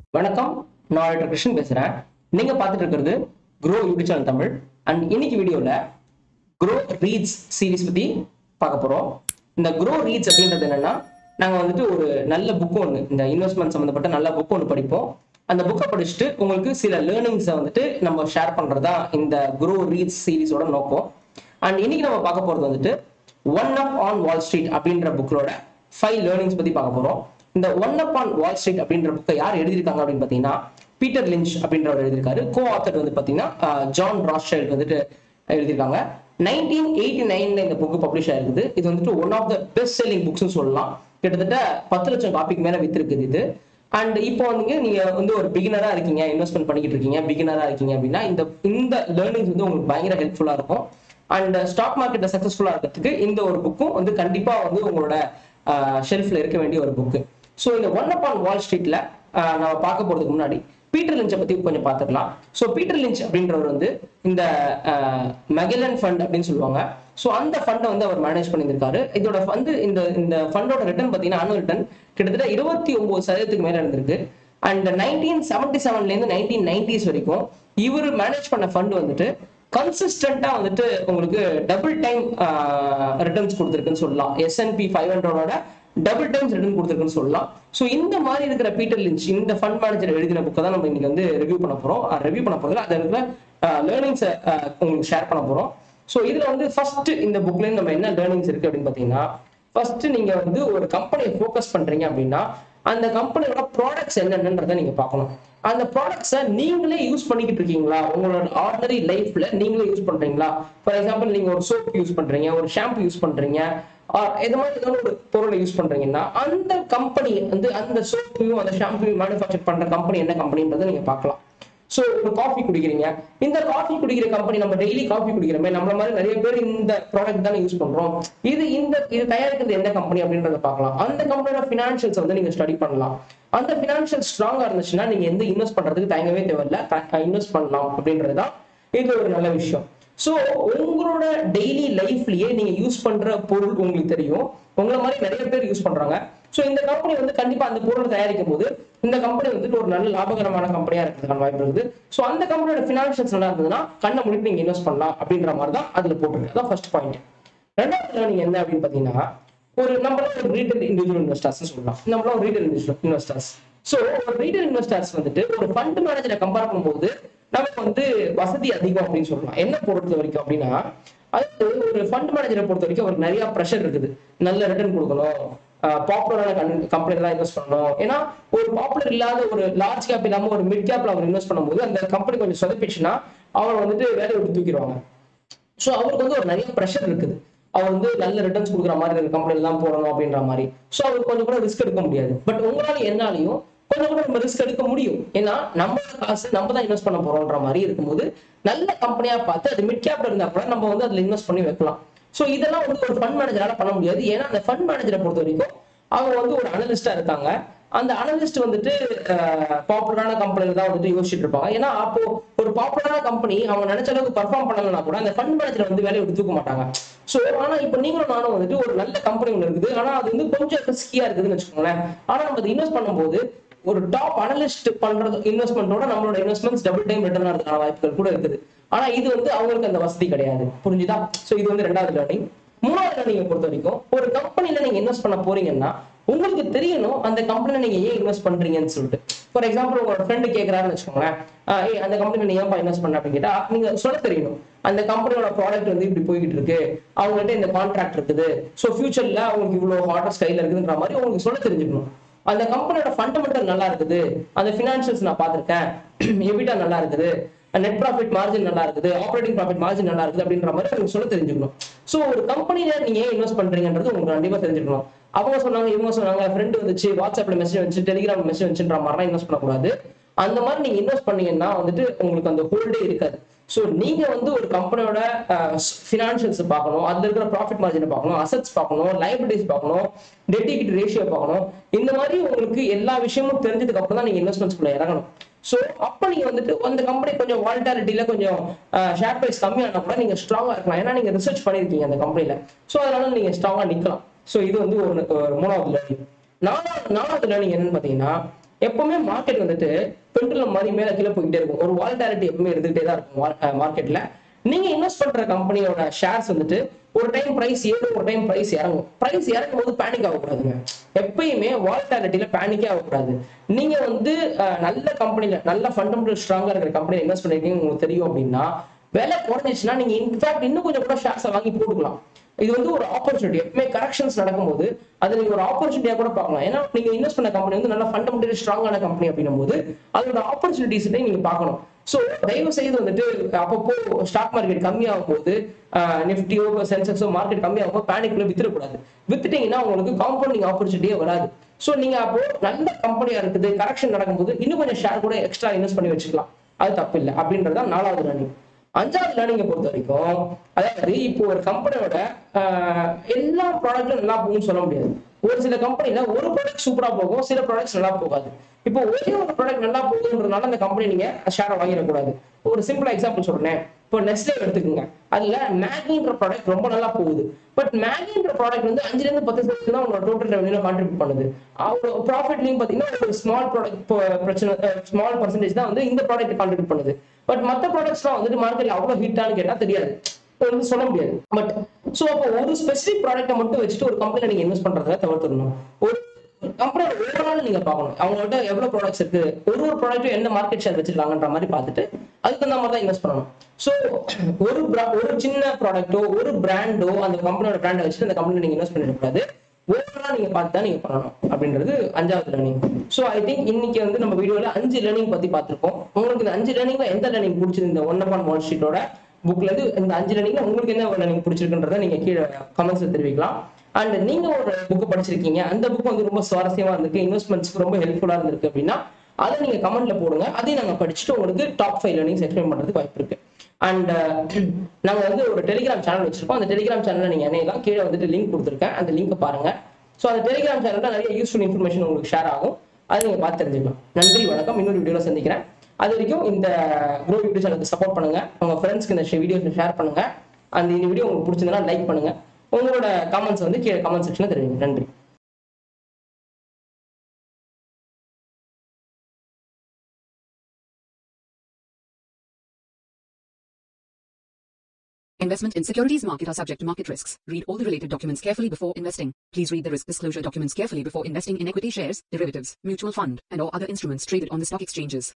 வணக்கம் நான் டாக்டர் கிருஷ்ணன் பேசுறேன் நீங்க பார்த்துட்டு இருக்கிறது Grow YouTube channel Tamil and இன்னைக்கு வீடியோல க்ரோ ரீட்ஸ் சீரிஸ் பத்தி பார்க்க போறோம் இந்த க்ரோ ரீட்ஸ் அப்படின்றது என்னன்னா நாங்க வந்துட்டு ஒரு நல்ல புக் ஒன்று இந்த இன்வெஸ்ட்மெண்ட் சம்மந்தப்பட்ட நல்ல புக் ஒன்று படிப்போம் அந்த புக்கை படிச்சுட்டு உங்களுக்கு சில லேர்னிங்ஸை வந்துட்டு நம்ம ஷேர் பண்றதா இந்த க்ரோ ரீட்ஸ் சீரிஸோட நோக்கம் அண்ட் இன்னைக்கு நம்ம பார்க்க போறது வந்துட்டு one up on Wall Street அப்படின்ற புக்கோட ஃபைவ் லேர்னிங்ஸ் பத்தி பார்க்க போறோம் இந்த one up on Wall Street அப்படின்ற புக்கை யார் எழுதியிருக்காங்க அப்படின்னு பார்த்தீங்கன்னா பீட்டர் லிஞ்ச் அப்படின்றவர் எழுதியிருக்காரு கோ ஆத்தர் வந்து பார்த்தீங்கன்னா ஜான் ராஸ்டைல்ட் வந்துட்டு எழுதியிருக்காங்க நைன்டீன் எயிட்டி நைன்ல இந்த புக் பப்ளிஷ் ஆயிருக்குது இது வந்துட்டு one of the best selling புக்ஸ்னு சொல்லலாம் கிட்டத்தட்ட பத்து லட்சம் காப்பிக்கு மேல வித்திருக்குது இது அண்ட் இப்போ வந்து நீங்க வந்து ஒரு பிகினரா இருக்கீங்க இன்வெஸ்ட்மெண்ட் பண்ணிக்கிட்டு இருக்கீங்க பிகினரா இருக்கீங்க அப்படின்னா இந்த இந்த லேர்னிங்ஸ் வந்து உங்களுக்கு பயங்கர ஹெல்ப்ஃபுல்லா இருக்கும் அண்ட் ஸ்டாக் மார்க்கெட்ல சக்சஸ்ஃபுல்லா இருக்கிறதுக்கு இந்த ஒரு புக்கும் வந்து கண்டிப்பா வந்து உங்களோட ஷெல்ஃப்ல இருக்க வேண்டிய ஒரு புக்கு ஸோ இந்த ஒன் அப் ஆன் வால் ஸ்ட்ரீட்ல நம்ம பார்க்க போறதுக்கு முன்னாடி பீட்டர் லிஞ்சை பத்தி கொஞ்சம் பார்த்துக்கலாம் ஸோ பீட்டர் லிஞ்ச் அப்படின்றவர் வந்து இந்த மெகலன் ஃபண்ட் அப்படின்னு சொல்லுவாங்க ஸோ அந்த ஃபண்டை வந்து அவர் மேனேஜ் பண்ணியிருக்காரு இதோட வந்து இந்த இந்த ஃபண்டோட ரிட்டர்ன் பார்த்தீங்கன்னா ஆனுவல் ரிட்டர்ன் கிட்டத்தட்ட இருபத்தி ஒன்பது சதவீதத்துக்கு மேல இருந்திருக்கு அண்ட் நைன்டீன் செவன்டி செவன்லேருந்து நைன்டீன் நைன்டிஸ் வரைக்கும் இவர் மேனேஜ் பண்ண ஃபண்ட் வந்துட்டு கன்சிஸ்டண்டா வந்துட்டு உங்களுக்கு டபுள் டைம் ரிட்டர்ன்ஸ் கொடுத்துருக்குன்னு சொல்லலாம் எஸ்என்பி ஃபைவ் ஹண்ட்ரடோட டபுள் டைம்ஸ் ரிட்டர்ன் கொடுத்துருக்குன்னு சொல்லலாம் ஸோ இந்த மாதிரி இருக்கிற பீட்டர் லிஞ்ச் இந்த ஃபண்ட் மேனேஜர் எழுதின புக்கை தான் நம்ம இன்னைக்கு வந்து ரிவ்யூ பண்ண போறோம் ரிவ்யூ பண்ண போறதுல அதில் இருக்கிற லேர்னிங்ஸை உங்களுக்கு ஷேர் பண்ண போறோம் ஸோ இதுல வந்து ஃபர்ஸ்ட் இந்த புக்ல நம்ம என்ன லேர்னிங்ஸ் இருக்கு அப்படின்னு பார்த்தீங்கன்னா ஃபர்ஸ்ட் நீங்க வந்து ஒரு கம்பெனியை ஃபோக்கஸ் பண்றீங்க அப்படின்னா அந்த கம்பெனியோட ப்ராடக்ட்ஸ் என்னென்னன்றதை நீங்க பார்க்கணும் அந்த ப்ராடக்ட்ஸை நீங்களே யூஸ் பண்ணிக்கிட்டு இருக்கீங்களா உங்களோட ஆர்டினரி லைஃப்ல நீங்களே யூஸ் பண்றீங்களா ஃபார் எக்ஸாம்பிள் நீங்க ஒரு சோப் யூஸ் பண்றீங்க ஒரு ஷாம்பு யூஸ் பண்றீங்க இது மாதிரி ஏதாவது ஒரு பொருளை யூஸ் பண்றீங்கன்னா அந்த கம்பெனி வந்து அந்த சோப்பையும் அந்த ஷாம்பையும் மேனுஃபேக்சர் பண்ற கம்பெனி என்ன கம்பெனின்றதை நீங்க பார்க்கலாம் ஸோ ஒரு காஃபி குடிக்கிறீங்க இந்த காஃபி குடிக்கிற கம்பெனி நம்ம டெய்லி காஃபி குடிக்கிறோமே நம்மள மாதிரி நிறைய பேர் இந்த ப்ராடக்ட் தானே யூஸ் பண்றோம் இது இந்த இது தயாரிக்கிறது எந்த கம்பெனி அப்படின்றத பார்க்கலாம் அந்த கம்பெனியோட ஃபினான்ஷியல்ஸ் வந்து நீங்க ஸ்டடி பண்ணலாம் அந்த ஃபினான்ஷியல் ஸ்ட்ராங்கா இருந்துச்சுன்னா நீங்க எந்த இன்வெஸ்ட் பண்றதுக்கு தயங்கவே தேவையில்ல இன்வெஸ்ட் பண்ணலாம் அப்படின்றதுதான் இது ஒரு நல்ல விஷயம் ஸோ உங்களோட டெய்லி லைஃப்லயே நீங்க யூஸ் பண்ற பொருள் உங்களுக்கு தெரியும் உங்களை மாதிரி நிறைய பேர் யூஸ் பண்றாங்க ஸோ இந்த கம்பெனி வந்து கண்டிப்பா அந்த பொருளை தயாரிக்கும் போது இந்த கம்பெனி வந்துட்டு ஒரு நல்ல லாபகரமான கம்பெனியா இருக்கிறதுக்கான வாய்ப்பு இருக்குது ஸோ அந்த கம்பெனியோட ஃபினான்ஷியல்ஸ் நல்லா இருந்ததுன்னா கண்ணை முடித்து நீங்க இன்வெஸ்ட் பண்ணலாம் அப்படின்ற மாதிரி தான் அதுல போட்டுருக்கு அதான் ஃபர்ஸ்ட் பாயிண்ட் ரெண்டாவது லேர்னிங் என்ன அப்படின்னு பாத்தீங்கன்னா ஒரு நம்மள ஒரு ரீட்டைல் இண்டிவிஜுவல் இன்வெஸ்டர்ஸ் சொல்லலாம் நம்மள ஒரு ரீட்டைல் இன்வெஸ்டர்ஸ் ஸோ ஒரு ரீட்டைல் இன்வெஸ்டர்ஸ் வந்துட்டு ஒரு ஃபண்ட் மேனேஜரை கம்பேர் பண்ணும்போது நமக்கு வந்து வசதி அதிகம் அப்படின்னு சொல்லலாம் என்ன பொறுத்த வரைக்கும் அப்படின்னா அது ஒரு ஃபண்ட் மேனேஜரை பொறுத்த வரைக்கும் அவருக்கு நிறைய ப்ரெஷர் இருக்குது நல்ல ரிட்டர்ன் கொடுக்கணும் பாப்புலரான கம்பெனில தான் இன்வெஸ்ட் பண்ணணும் ஏன்னா ஒரு பாப்புலர் இல்லாத ஒரு லார்ஜ் கேப் இல்லாம ஒரு மிட் கேப்ல அவர் இன்வெஸ்ட் பண்ணும்போது அந்த கம்பெனி கொஞ்சம் சொதப்பிச்சுன்னா அவர் வந்துட்டு வேலையை விட்டு தூக்கிடுவாங்க ஸோ அவருக்கு வந்து ஒரு நிறைய ப்ரெஷர் இருக்குது அவர் வந்து நல்ல ரிட்டர்ன்ஸ் கொடுக்குற மாதிரி இருக்கிற கம்பெனில தான் போடணும் அப்படின்ற மாதிரி ஸோ அவருக்கு கொஞ்சம் கூட ரிஸ்க் எடுக்க முடியாது பட் உங்களால என்னாலையும் கொஞ்சம் கூட நம்ம ரிஸ்க் எடுக்க முடியும் ஏன்னா நம்ம காசு நம்ம தான் இன்வெஸ்ட் பண்ண போறோம்ன்ற மாதிரி இருக்கும்போது நல்ல கம்பெனியா பார்த்து அது மிட் கேப்ல இருந்தா கூட நம்ம வந்து அதுல இன்வெஸ்ட் பண்ணி வைக்கலாம் ஸோ இதெல்லாம் வந்து ஒரு ஃபண்ட் மேனேஜரால பண்ண முடியாது ஏன்னா அந்த ஃபண்ட் மேனேஜரை பொறுத்த வரைக்கும் அவங்க வந்து ஒரு அனலிஸ்டா இருக்காங்க அந்த அனலிஸ்ட் வந்துட்டு பாப்புலரான கம்பெனில தான் வந்துட்டு யோசிச்சுட்டு இருப்பாங்க ஏன்னா அப்போ ஒரு பாப்புலரான கம்பெனி அவங்க நினைச்ச அளவுக்கு பர்ஃபார்ம் பண்ணலன்னா கூட அந்த ஃபண்ட் மேனேஜர் வந்து வேலையை விட்டு தூக்க மாட்டாங்க ஸோ ஆனா இப்போ நீங்களும் நானும் வந்துட்டு ஒரு நல்ல கம்பெனி ஒன்று இருக்குது ஆனா அது வந்து கொஞ்சம் ரிஸ்கியா இருக்குதுன்னு வச்சுக்கோங்களேன் ஆனா நம்ம அதை இன்வெஸ்ட் பண்ணும்போது ஒரு டாப் அனலிஸ்ட் பண்றது இன்வெஸ்ட்மெண்ட்டோட நம்மளோட இன்வெஸ்ட்மெண்ட்ஸ் டபுள் டைம் ரிட்டர்ன் ஆகிறதுக்கான வாய்ப்புகள் கூட இருக்குது ஆனா இது வந்து அவங்களுக்கு அந்த வசதி கிடையாது புரிஞ்சுதா ஸோ இது வந்து ரெண்டாவது லேர்னிங் மூணாவது லேர்னிங்கை பொறுத்த வரைக்கும் ஒரு கம்பெனில நீங்க இன்வெஸ்ட் பண்ண போறீங்கன்னா உங்களுக்கு தெரியணும் அந்த கம்பெனில நீங்க ஏன் இன்வெஸ்ட் பண்றீங்கன்னு சொல்லிட்டு ஃபார் எக்ஸாம்பிள் உங்களோட ஃப்ரெண்டு கேட்கறாருன்னு வச்சுக்கோங்களேன் ஏ அந்த கம்பெனில நீ ஏன்ப்பா இன்வெஸ்ட் பண்ண அப்படின்னு கேட்டா நீங்க சொல்ல தெரியணும் அந்த கம்பெனியோட ப்ராடக்ட் வந்து இப்படி போய்கிட்டு இருக்கு அவங்கள்ட்ட இந்த கான்ட்ராக்ட் இருக்குது ஸோ ஃபியூச்சர்ல அவங்களுக்கு இவ்வளவு ஆர்டர்ஸ் கையில இருக்குதுன்ற மாதிரி உங்களுக்கு சொல்ல தெரிஞ்சுக்கணும் அந்த கம்பெனியோட ஃபண்டமெண்டல் நல்லா இருக்குது அந்த ஃபினான்ஷியல்ஸ் நான் பார்த்துருக்கேன் எபிட்டா நல்லா இருக்குது நெட் ப்ராஃபிட் மார்ஜின் நல்லா இருக்குது ஆப்ரேட்டிங் ப்ராஃபிட் மார்ஜின் நல்லா இருக்குது அப்படின்ற மாதிரி உங்களுக்கு சொல்ல தெரிஞ்சுக்கணும் ஸோ ஒரு கம்பெனில நீங்க ஏன் இன்வெஸ்ட் பண்றீங்கன்றது உங்களுக்கு கண்டிப்பா தெரிஞ்சுக்கணும் அவங்க சொன்னாங்க இவங்க சொன்னாங்க ஃப்ரெண்ட் வந்துச்சு வாட்ஸ்அப்ல மெசேஜ் வந்துச்சு டெலிகிராம் மெசேஜ் வந்துச்சுன்ற மாதிரிலாம் இன்வெஸ்ட் பண்ணக்கூடாது அந்த மாதிரி நீங்க இன்வெஸ்ட் பண்ணீங்கன்னா வந்துட்டு உங்களுக்கு அந்த ஹோல்டே இருக்காது ஸோ நீங்க வந்து ஒரு கம்பெனியோட ஃபினான்ஷியல்ஸ் பார்க்கணும் அதுல இருக்கிற ப்ராஃபிட் மார்ஜினை பார்க்கணும் அசட்ஸ் பார்க்கணும் லைபிலிட்டிஸ் பார்க்கணும் டெட் ஈக்விட்டி ரேஷியோ பார்க்கணும் இந்த மாதிரி உங்களுக்கு எல்லா விஷயமும் தெரிஞ்சதுக்கு அப்புறம் தான் நீங்க இன்வெஸ்ட்மெண்ட்ஸ்குள்ள இறங்கணும் ஸோ அப்போ நீங்க வந்துட்டு அந்த கம்பெனி கொஞ்சம் வால்டாலிட்டியில கொஞ்சம் ஷேர் ப்ரைஸ் கம்மியானா கூட நீங்க ஸ்ட்ராங்கா இருக்கலாம் ஏன்னா நீங்க ரிசர்ச் பண்ணிருக்கீங்க அந்த கம்பெனில ஸோ அதனால நீங்க ஸ்ட்ராங்கா நிக்கலாம் ஸோ இது வந்து ஒரு ஒரு மூணாவது லேர்னிங் நாலாவது நாலாவது லேர்னிங் என்னன்னு பாத்தீங்கன்னா எப்பவுமே மார்க்கெட் வந்துட்டு பெண்டுலம் மாதிரி மேல கீழே போய்கிட்டே இருக்கும் ஒரு வாலட்டாலிட்டி எப்பவுமே இருந்துகிட்டே தான் இருக்கும் மார்க்கெட்ல நீங்க இன்வெஸ்ட் பண்ற கம்பெனியோட ஷேர்ஸ் வந்துட்டு ஒரு டைம் பிரைஸ் ஏறும் ஒரு டைம் பிரைஸ் இறங்கும் பிரைஸ் இறங்கும் போது பேனிக் ஆகக்கூடாதுங்க எப்பயுமே வாலட்டாலிட்டியில பேனிக்கே ஆகக்கூடாது நீங்க வந்து அஹ், நல்ல கம்பெனில நல்ல ஃபண்டமெண்டல் ஸ்ட்ராங்கா இருக்கிற கம்பெனி இன்வெஸ்ட் பண்ணிருக்கீங்க உங்களுக்கு தெரியும் அப்படின்னா விலை குறைஞ்சிச்சுன்னா நீங்க இன்ஃபேக்ட் இன்னும் கொஞ்சம் கூட ஷேர்ஸை வாங்கி போட்டுக்கலாம் இது வந்து ஒரு ஆப்பர்ச்சுனிட்டி எப்பவுமே கரெக்ஷன்ஸ் நடக்கும்போது அது நீங்க ஒரு ஆப்பர்ச்சுனிட்டியா கூட பார்க்கலாம் ஏன்னா நீங்க இன்வெஸ்ட் பண்ண கம்பெனி வந்து நல்ல ஃபண்டமெண்டலி ஸ்ட்ராங்கான கம்பெனி அப்படின்னும் போது அதோட ஆப்பர்ச்சுனிட்டிஸ் நீங்க பார்க்கணும் ஸோ தயவு செய்து வந்துட்டு அப்பப்போ ஸ்டாக் மார்க்கெட் கம்மியாகும் போது நிஃப்டியோ சென்செக்ஸோ மார்க்கெட் கம்மியாகும் போது பேனிக்ல வித்துடக்கூடாது வித்துட்டீங்கன்னா உங்களுக்கு காம்பவுண்டிங் ஆப்பர்ச்சுனிட்டியே வராது ஸோ நீங்க அப்போ நல்ல கம்பெனியா இருக்குது கரெக்ஷன் நடக்கும்போது இன்னும் கொஞ்சம் ஷேர் கூட எக்ஸ்ட்ரா இன்வெஸ்ட் பண்ணி வச்சுக்கலாம் அது தப்பு இல்லை அப்படின்றது தான் நாலாவது ரன்னிங் அஞ்சாவது லேர்னிங்கை பொறுத்த வரைக்கும் அதாவது இப்போ ஒரு கம்பெனியோட எல்லா ப்ராடக்ட்டும் நல்லா போகும்னு சொல்ல முடியாது ஒரு சில கம்பெனில ஒரு ப்ராடக்ட் சூப்பரா போகும் சில ப்ராடக்ட்ஸ் நல்லா போகாது இப்போ ஒரே ஒரு ப்ராடக்ட் நல்லா போகுதுன்றதுனால அந்த கம்பெனி நீங்க ஷேரை வாங்கிடக்கூடாது ஒரு சிம்பிள் எக்ஸாம்பிள் சொல்றேன் இப்போ நெஸ்லே எடுத்துக்கோங்க அதுல மேகின்ற ப்ராடக்ட் ரொம்ப நல்லா போகுது பட் மேகின்ற ப்ராடக்ட் வந்து அஞ்சுல இருந்து பத்து சதவீதம் தான் உங்களோட டோட்டல் ரெவன்யூல கான்ட்ரிபியூட் பண்ணுது அவரோட ப்ராஃபிட்லையும் பாத்தீங்கன்னா ஒரு ஸ்மால் ப்ராடக்ட் பிரச்சனை ஸ்மால் பர்சன்டேஜ் தான் வந்து இந்த ப்ராடக்ட் கான்ட்ரிபியூட் பண்ணுது பட் மற்ற ப்ராடக்ட்ஸ்லாம் வந்துட்டு மார்க்கெட்ல அவ்வளவு ஹிட்டான்னு கேட்டா தெரியாது இது வந்து சொல்ல முடியாது பட் சோ அப்போ ஒரு ஸ்பெசிபிக் ப்ராடக்ட்டை மட்டும் வச்சுட்டு ஒரு கம்பெனில நீங்க இன்வெஸ்ட் பண்றதை தவிர்த்துடணும் ஒரு கம்பெனியோட ஓவரால் நீங்க பார்க்கணும் அவங்கள்ட்ட எவ்வளவு ப்ராடக்ட்ஸ் இருக்கு ஒரு ஒரு ப்ராடக்ட்டும் என்ன மார்க்கெட் ஷேர் வச்சிருக்காங்கன்ற மாதிரி பார்த்துட்டு அதுக்கு தகுந்த மாதிரி தான் இன்வெஸ்ட் பண்ணணும் ஸோ ஒரு bra- ஒரு சின்ன ப்ராடக்ட்டோ ஒரு பிராண்டோ அந்த கம்பெனியோட பிராண்டை வச்சுட்டு அந்த கம்பெனி நீங்க இன்வெஸ்ட் பண்ணிடக்கூடாது ஓவரால் நீங்க பார்த்து தான் நீங்க பண்ணணும் அப்படின்றது அஞ்சாவது லேர்னிங் ஸோ ஐ திங்க் இன்னைக்கு வந்து நம்ம வீடியோல அஞ்சு லேர்னிங் பத்தி பார்த்திருக்கோம் உங்களுக்கு இந்த அஞ்சு லேர்னிங்ல எந்த லேர்னிங் பிடிச்சது இந்த ஒன் அப்பான் வால் ஷீட்டோட புக்ல இருந்து இந்த அஞ்சு லேர்னிங்ல உங்களுக்கு என்ன லேர்னிங் பிடிச்சிருக்குன்றத நீங்க கீழே கமெண்ட்ஸ்ல தெரிவிக்கலாம் அண்ட் நீங்க ஒரு புக் படிச்சிருக்கீங்க அந்த புக் வந்து ரொம்ப சுவாரஸ்யமா இருந்திருக்கு இன்வெஸ்ட்மெண்ட்ஸ்க்கு ரொம்ப ஹெல்ப்ஃபுல்லா இருந்திருக்கு அப்படின்னா அதை நீங்க கமெண்ட்ல போடுங்க அதையும் நாங்க படிச்சுட்டு உங்களுக்கு டாப் ஃபைவ் லேர்னிங்ஸ் எக்ஸ்பிளைன் பண்றதுக்கு வாய்ப்பு இருக்கு அண்ட் நாங்க வந்து ஒரு டெலிகிராம் சேனல் வச்சிருக்கோம் அந்த டெலிகிராம் சேனல்ல நீங்க இணையலாம் கீழே வந்துட்டு லிங்க் கொடுத்துருக்கேன் அந்த லிங்க் பாருங்க ஸோ அந்த டெலிகிராம் சேனல்ல நிறைய யூஸ்ஃபுல் இன்ஃபர்மேஷன் உங்களுக்கு ஷேர் ஆகும் அதை நீங்க பார்த்து தெரிஞ்சுக்கலாம் நன்றி வணக்கம் இன்னொரு வீடியோல சந்திக்கிறேன் அது வரைக்கும் இந்த க்ரோ யூடியூப் சேனலுக்கு சப்போர்ட் பண்ணுங்க உங்க ஃப்ரெண்ட்ஸ்க்கு இந்த வீடியோஸ் ஷேர் பண்ணுங்க அந்த இந்த வீடியோ உங்களுக்கு பிடிச்சிருந்தா லைக் பண்ணுங்க உங்களோட கமெண்ட்ஸ் வந்து கீழே கமெண்ட் செக்ஷன்ல தெரிவிங்க நன்றி Investment in securities market are subject to market risks. Read all the related documents carefully before investing. Please read the risk disclosure documents carefully before investing in equity shares, derivatives, mutual fund, and or other instruments traded on the stock exchanges.